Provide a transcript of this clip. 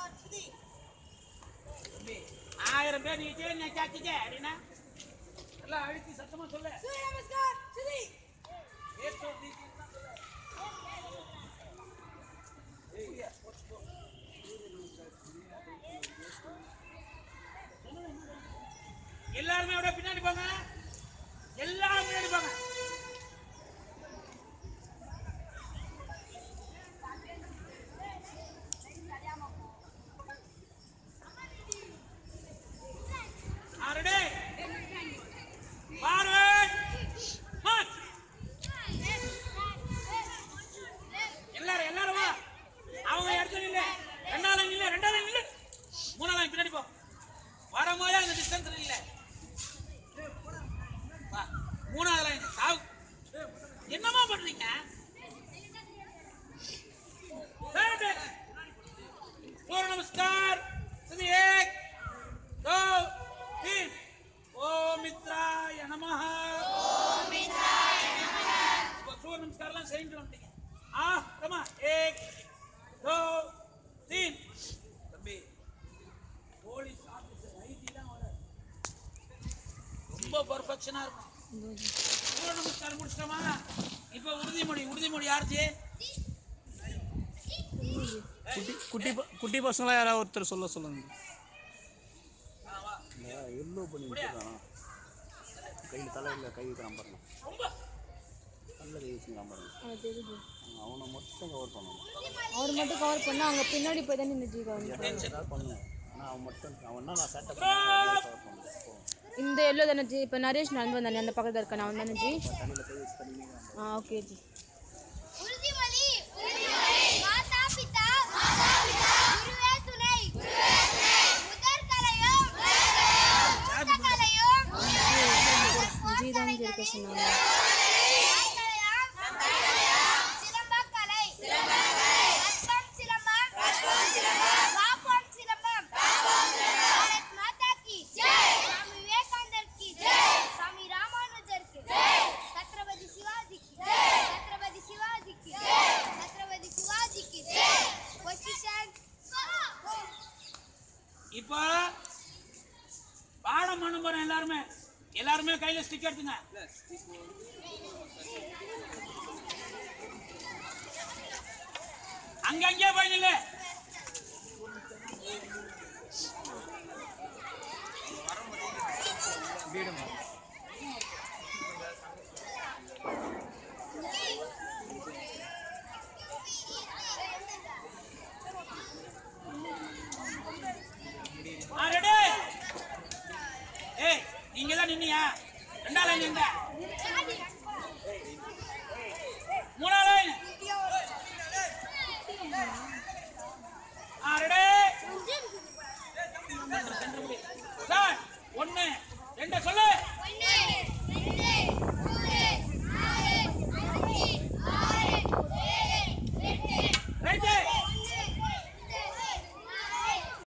ஆயிரம் பேர் நீ ஜெய் நான் கேட்குச்சே அப்படின்னா எல்லாம் அழுத்தி சத்தமா சொல்லு ஏற்றோ தீக்கின்னு தான் சொல்லு. எல்லாருமே விட பின்னாடி போங்க எல்லாரும் பின்னாடி போங்க ஆரடே ஃபார்வர்ட் மார்ச் எல்லாரும் எல்லாரும் வா அவங்க இடத்துல நில்லு ரெண்டாவது நில்லு ரெண்டாவது நில்லு மூணாவது பின்னாடி போ வரும்போது அந்த டிஸ்டன்ஸ் இல்ல வா மூணாவது லைன் சாவு என்னமா பண்றீங்க सूर्य नमस्कार सभी एक दो तीन ओम मित्राय नमः ओम मित्राय नमः सूर्य नमस्कार ला सेंट வந்துட்டீங்க ஆ கமா एक दो तीन தம்பி போலீஸ் ஆபீசர் ஐடி தான் வர ரொம்ப பர்ஃபெக்ஷனா இருக்கும் சூரிய நமஸ்காரம் முடிச்சிட்டோமா இப்போ உறுதிமொழி உறுதிமொழி யாருச்சு குட்டி குட்டி ப- குட்டி பசங்களாம் யாராவது ஒருத்தர் சொல்ல சொல்லுங்க எல்லோ பண்ணி வச்சுருக்கானா கையில் தலையில் கை வைக்கிறான் பாருங்க ரொம்ப நல்ல கை வச்சுக்கிறான் பாருங்க அது தெரியுது அவனை மட்டும் கவர் பண்ணணும் அவர் மட்டும் கவர் பண்ணா அவங்க பின்னாடி போய் தான் நின்று கவர் ஏதாவது பண்ணுங்க ஆனால் அவன் மட்டும் அவன் நான் சேட்டை பண்ணி கவர் பண்ணணும் இப்போ இந்த எல்லோ தானே ஜி இப்போ நரேஷ் நடந்து வந்தானே அந்த பக்கத்தில் இருக்கான அவன் தானே ஜி தண்ணியில் கை வச்சு தண்ணி ஆ ஓகே ஜி உறுதிமொழி மாதா பிதா குருவே துணை முதற் கலையும் மூத்த கலையும் ஜி தான் ஜி இருக்க சொன்னாங்க சிலம்பக்கலை அற்பம் சிலம்பம் காப்பம் சிலம்பம் பாரத் மாதா கி சுவாமி விவேகானந்தர் கி சுவாமி ராமானுஜர் கி சத்ரபதி சிவாஜி கி சத்ரபதி சிவாஜி கி சத்ரபதி சிவாஜி கி பொசிஷன் இப்போ பாடம் பண்ண போறோம் எல்லாருமே எல்லாருமே கையில ஸ்டிக் எடுத்துங்க அங்கங்கே போய் நில்லு ஆ, ready? ஏய் நீங்க தான் நின்னியா ரெண்டா லைன் எங்க மூணா லைன் ஆ ரெடி